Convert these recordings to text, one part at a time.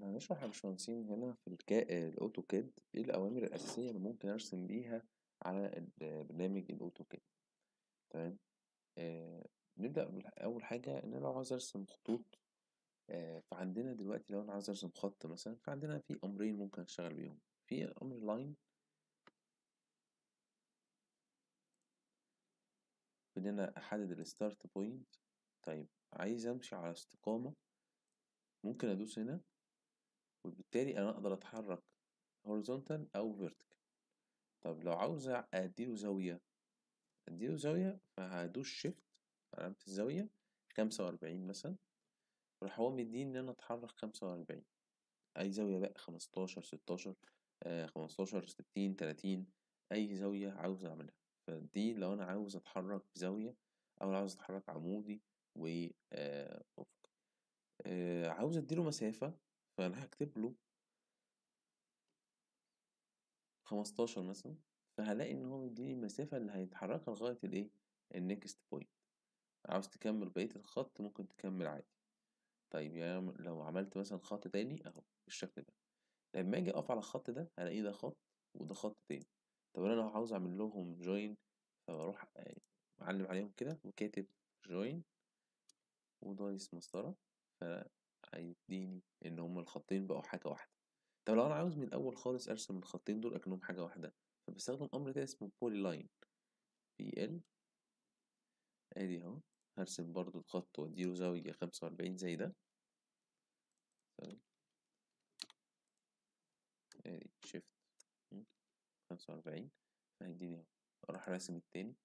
احنا هنشرح يا باشمهندسين هنا في الكا... الاوتوكاد ايه الاوامر الاساسيه اللي ممكن ارسم بيها على برنامج الاوتوكاد تمام آه نبدا باول حاجه ان انا لو عاوز ارسم خطوط آه فعندنا دلوقتي لو انا عاوز ارسم خط مثلا فعندنا في امرين ممكن اشتغل بيهم في امر لاين ان انا احدد الستارت بوينت طيب عايز امشي على استقامه ممكن ادوس هنا وبالتالي انا اقدر اتحرك horizontal او vertical طب لو عاوز اديله زاوية اديله زاوية فهدوس شيفت علامة الزاوية خمسة وأربعين مثلا راح هو مديني ان انا اتحرك خمسة وأربعين اي زاوية بقى خمستاشر ستاشر خمستاشر ستين تلاتين اي زاوية عاوز اعملها فدي لو انا عاوز اتحرك بزاوية او عاوز اتحرك عمودي وافقي عاوز اديله مسافة فانا هكتب له خمستاشر مثلا فهلاقي ان هو مديني المسافة اللي هيتحركها لغاية الايه النكست بوينت عاوز تكمل بقية الخط ممكن تكمل عادي طيب يعني لو عملت مثلا خط تاني اهو بالشكل ده لما اجي اقف على الخط ده هلاقيه ده خط وده خط تاني طب انا لو عاوز اعمل لهم جوين فبروح معلم عليهم كده وكاتب جوين ودايس مسطرة فهيديني ان هما الخطين بقوا حاجة واحدة طب لو انا عاوز من الاول خالص ارسم الخطين دول اكنهم حاجه واحده فبستخدم امر كده اسمه بولي لاين بي ال ادي اهو هرسم برضو الخط واديله زاويه خمسة وأربعين زي ده ادي شيفت خمسة وأربعين فهيديني اهو اروح راسم التاني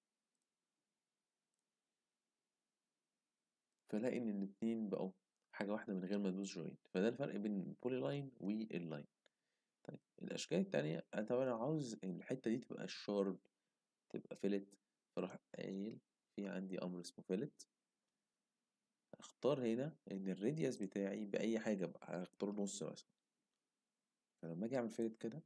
فلاقي ان الاتنين بقوا حاجه واحده من غير ما ادوس جوين فده الفرق بين البولي لاين واللاين طيب الاشكال التانية انا طبعا انا عاوز الحتة دي تبقى شارب تبقى فيلت فراح قايل في عندي امر اسمه فيلت اختار هنا ان الراديوس بتاعي باي حاجة بقى هختار نص مثلا فلما اجي اعمل فيلت كده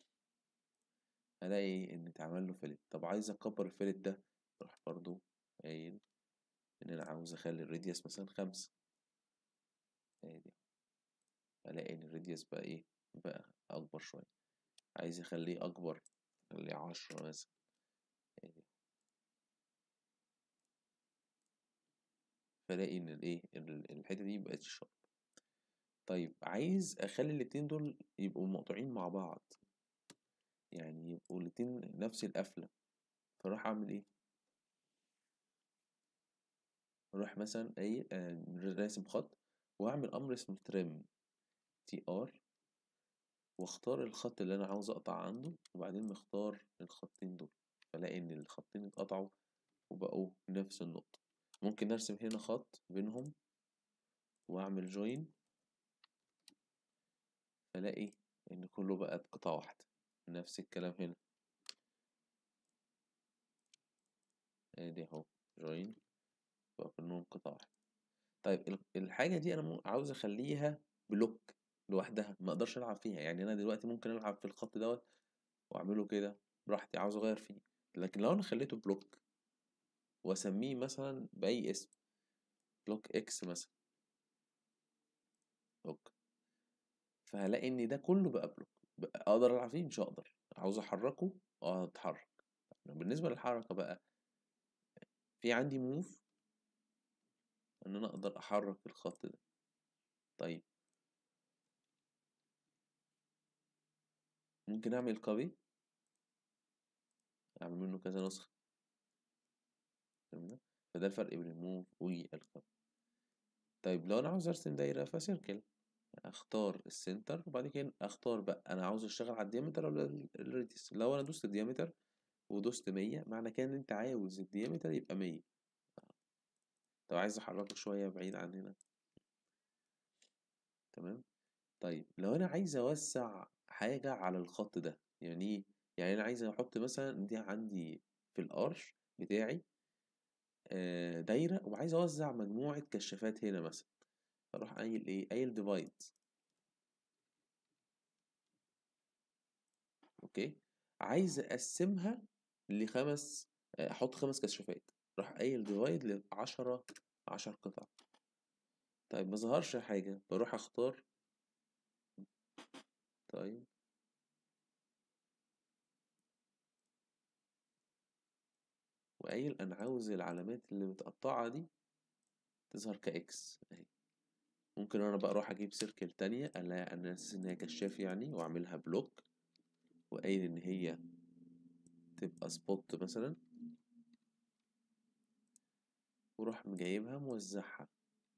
هلاقي ان اتعمل له فيلت طب عايز اكبر الفيلت ده راح برضو قايل ان انا عاوز اخلي الراديوس مثلا خمسة ادي الاقي ان الراديوس بقى ايه بقى اكبر شوية عايز يخليه اكبر خليه عشرة مثلا ادي فلاقي ان الايه الحتة دي مبقتش شارب طيب عايز اخلي الاتنين دول يبقوا مقطوعين مع بعض يعني يبقوا الاتنين نفس القفلة فراح اعمل ايه اروح مثلا اي راسم خط واعمل امر اسمه تريم تي ار واختار الخط اللي انا عاوز اقطع عنده وبعدين مختار الخطين دول فلاقي ان الخطين اتقطعوا وبقوا نفس النقطة ممكن ارسم هنا خط بينهم واعمل جوين فلاقي ان كله بقى قطعة واحدة نفس الكلام هنا ادي اهو جوين بقى كلهم قطعة واحدة طيب الحاجة دي انا عاوز اخليها بلوك لوحدها ما اقدرش العب فيها يعني انا دلوقتي ممكن العب في الخط دوت واعمله كده براحتي عاوز اغير فيه لكن لو انا خليته بلوك واسميه مثلا باي اسم بلوك اكس مثلا بلوك فهلاقي ان ده كله بقى بلوك بقى اقدر العب فيه مش هقدر عاوز احركه اه اتحرك بالنسبه للحركه بقى في عندي موف ان انا اقدر احرك الخط ده طيب ممكن اعمل كوبي اعمل منه كذا نسخة فده الفرق بين الموف والكوبي طيب لو انا عاوز ارسم دايرة فسيركل اختار السنتر وبعد كده اختار بقى انا عاوز اشتغل على الديامتر ولا الراديوس لو انا دوست الديامتر ودوست مية معنى كده ان انت عاوز الديامتر يبقى مية طب عايز احركه شوية بعيد عن هنا تمام طيب لو انا عايز اوسع حاجة على الخط ده يعني ايه يعني انا عايز احط مثلا دي عندي في الارش بتاعي دايرة وعايز اوزع مجموعة كشافات هنا مثلا اروح قايل ايه قايل ديفايد اوكي عايز اقسمها لخمس احط خمس كشافات اروح قايل ديفايد لعشرة عشر قطع طيب مظهرش حاجة بروح اختار طيب وقايل انا عاوز العلامات اللي متقطعة دي تظهر كاكس اهي ممكن انا بقى اروح اجيب سيركل تانية الاقي انا اساس ان هي كشاف يعني واعملها بلوك وقايل ان هي تبقى سبوت مثلا وروح مجايبها موزعها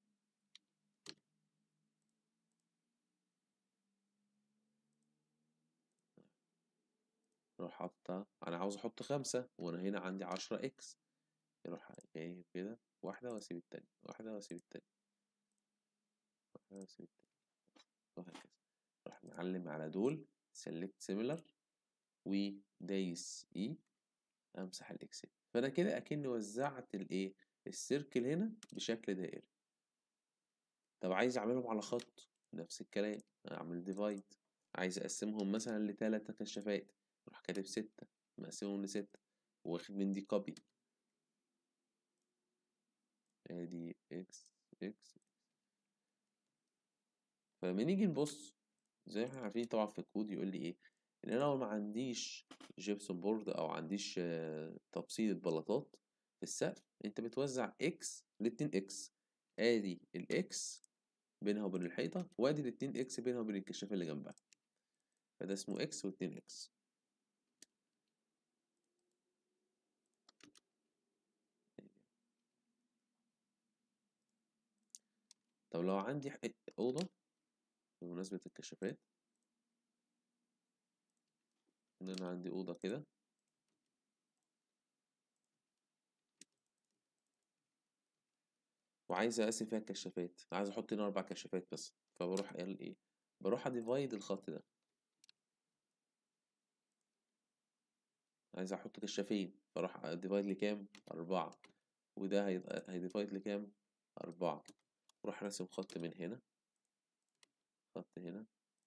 اروح حاطة انا عاوز احط خمسة وانا هنا عندي عشرة اكس يروح جايب كده واحدة واسيب التانية واحدة واسيب التانية واحدة واسيب التانية وهكذا اروح معلم على دول select similar ودايس اي امسح الاكسل فانا كده اكني وزعت الايه السيركل هنا بشكل دائري طب عايز اعملهم على خط نفس الكلام اعمل ديفايد عايز اقسمهم مثلا لتلاتة كشافات اروح كاتب ستة مقسمهم لستة واخد من دي كوبي ادي اكس اكس فلما نيجي نبص زي ما احنا عارفين طبعا في الكود يقول لي ايه ان انا لو ما عنديش جيبسون بورد او عنديش تبسيط بلاطات في السقف انت بتوزع اكس الاتنين اكس ادي الاكس بينها وبين الحيطة وادي الاتنين اكس بينها وبين الكشاف اللي جنبها فده اسمه اكس واتنين اكس طب لو عندي أوضة بمناسبة الكشافات إن أنا عندي أوضة كده وعايز أقسم فيها الكشافات عايز أحط هنا أربع كشافات بس فبروح قال إيه بروح أديفايد الخط ده عايز أحط كشافين فأروح أديفايد لكام أربعة وده هيديفايد لكام أربعة أروح راسم خط من هنا خط هنا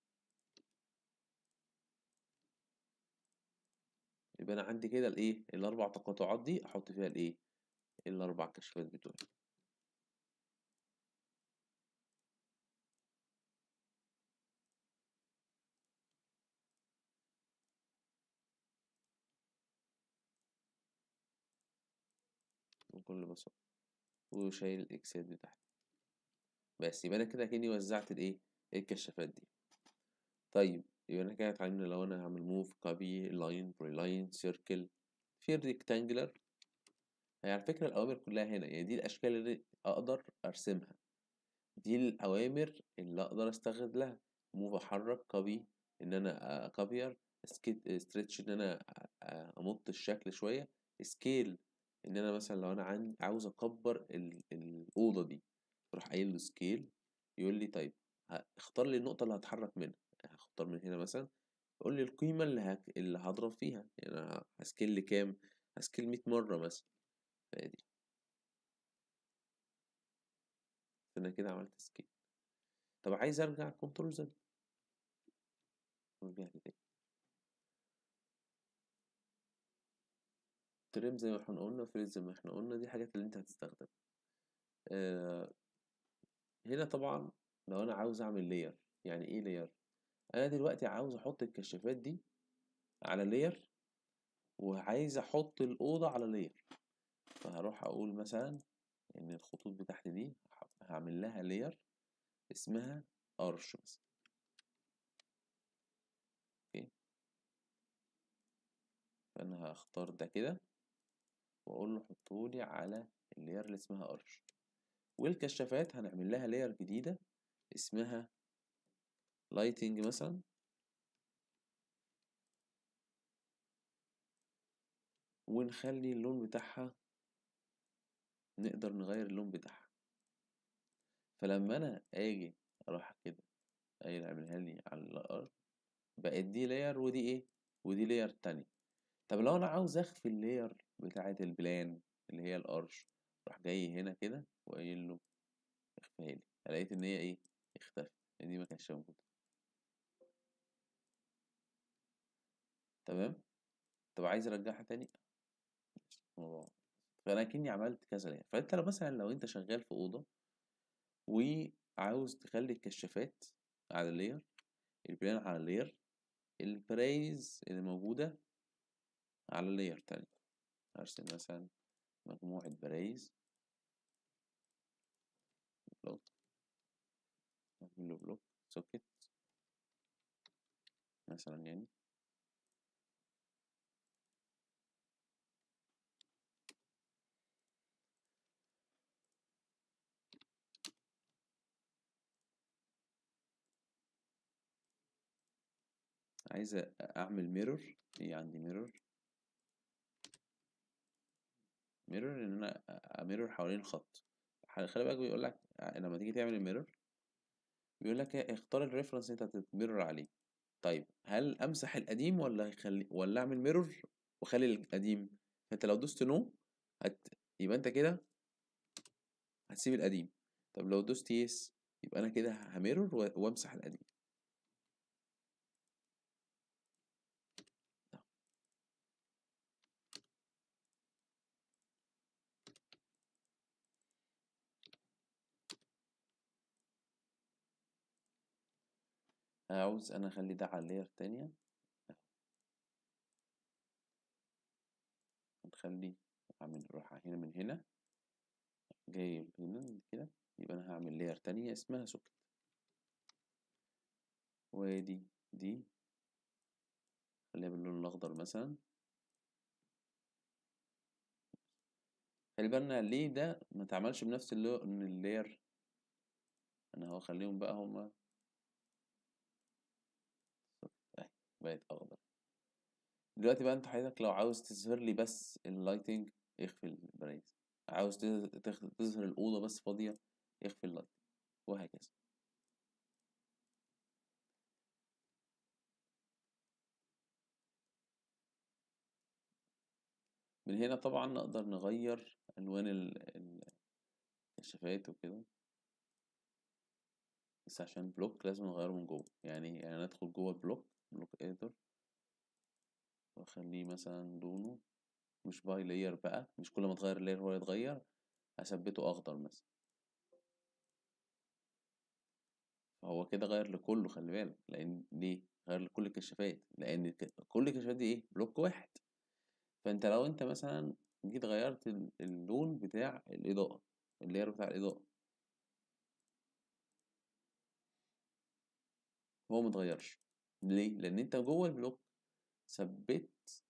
يبقى انا عندي كده الايه الاربع تقاطعات دي احط فيها الايه الاربع كشافات بتوعي بكل بساطة وشايل الاكسات بتاعتي بس يبقى انا كده كأني وزعت الايه الكشافات دي طيب يبقى انا كده اتعلمنا لو انا هعمل موف كوبي لاين بري لاين سيركل في الريكتانجلر هي على فكرة الأوامر كلها هنا يعني دي الأشكال اللي أقدر أرسمها دي الأوامر اللي أقدر أستغلها موف أحرك كوبي إن أنا أكوبير ستريتش إن أنا أمط الشكل شوية سكيل إن أنا مثلا لو أنا عندي عاوز أكبر الأوضة دي أروح قايل له سكيل يقول لي طيب اختار لي النقطة اللي هتحرك منها هختار من هنا مثلا يقول لي القيمة اللي هك... اللي هضرب فيها يعني أنا هسكيل لكام هسكيل 100 مرة مثلا فادي فأنا كده عملت سكيل طب عايز أرجع كنترول زد ارجع لتاني تريم زي ما احنا قلنا فريز زي ما احنا قلنا دي حاجات اللي انت هتستخدم آه هنا طبعا لو انا عاوز اعمل لاير يعني ايه لاير انا دلوقتي عاوز احط الكشافات دي على لاير وعايز احط الاوضه على لاير فهروح اقول مثلا ان الخطوط بتاعتي دي هعمل لها لاير اسمها ارش مثلا اوكي فانا هختار ده كده واقول له حطولي على اللاير اللي اسمها ارش والكشافات هنعمل لها لاير جديده اسمها لايتنج مثلا ونخلي اللون بتاعها نقدر نغير اللون بتاعها فلما انا اجي اروح كده قايل اعملها لي على الارض بقت دي لاير ودي ايه ودي لاير تانية طب لو انا عاوز اخفي اللاير بتاعة البلان اللي هي الارش راح جاي هنا كده وقايل له اخفيها لي لقيت ان هي ايه اختفت دي ما كانتش موجوده تمام طب عايز ارجعها تاني الموضوع فانا كني عملت كذا لاير فانت لو مثلا لو انت شغال في اوضه وعاوز تخلي الكشافات على اللاير البلان على اللاير البرايز اللي موجودة على لاير تاني هرسم مثلا مجموعة برايز بلوك نعمل له بلوك سوكت مثلا يعني عايز اعمل ميرور في عندي ميرور ميرور ان انا اميرور حوالين الخط خلي بالك بيقول لك لما تيجي تعمل الميرور بيقول لك اختار الريفرنس انت هتميرور عليه طيب هل امسح القديم ولا يخلي ولا اعمل ميرور واخلي القديم فانت لو دوست نو هت... يبقى انت كده هتسيب القديم طب لو دوست يس يبقى انا كده هميرور وامسح القديم عاوز انا اخلي ده على لاير تانية هنخلي اعمل روح هنا من هنا جايب هنا كده يبقى انا هعمل لاير تانية اسمها سوكت ودي دي خليها باللون الاخضر مثلا خلي بالنا ليه ده ما تعملش بنفس اللون اللاير انا هو اخليهم بقى هما بقت اخضر دلوقتي بقى انت حضرتك لو عاوز تظهر لي بس اللايتنج اخفي البرايز عاوز تظهر الاوضه بس فاضيه اخفي اللايتنج وهكذا من هنا طبعا نقدر نغير الوان الكشافات وكده بس عشان بلوك لازم نغيره من جوه يعني يعني ندخل جوه البلوك بلوك اديتور واخليه مثلا لونه مش باي لاير بقى مش كل ما تغير لاير هو يتغير اثبته اخضر مثلا فهو كده غير لكله خلي بالك لان ليه غير لكل الكشافات لان كل الكشافات دي ايه بلوك واحد فانت لو انت مثلا جيت غيرت اللون بتاع الاضاءه اللاير بتاع الاضاءه هو متغيرش ليه لان انت جوه البلوك ثبت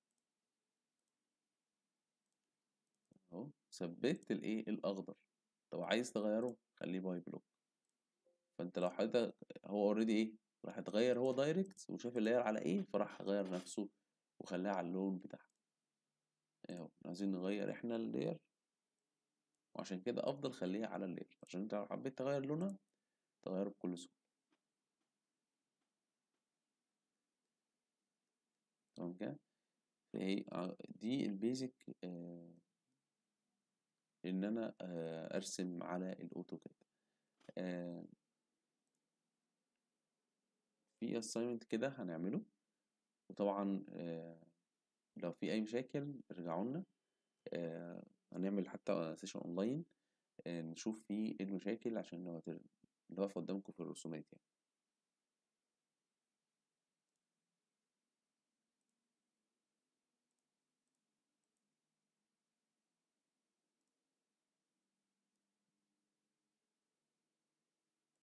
اهو ثبت الايه الاخضر طب عايز تغيره خليه باي بلوك فانت لو حضرتك هو اوريدي ايه راح يتغير هو دايركت وشاف اللاير على ايه فراح غير نفسه وخلاها على اللون بتاعها اهو عايزين نغير احنا اللاير وعشان كده افضل خليها على اللاير عشان انت لو حبيت تغير لونها تغيره بكل سهوله تمام كده فهي دي البيزك آه ان انا آه ارسم على الاوتوكاد آه في assignment كده هنعمله وطبعا لو في اي مشاكل ارجعوا لنا هنعمل حتى سيشن اونلاين نشوف فيه ايه المشاكل عشان لو واقفه قدامكم في الرسومات يعني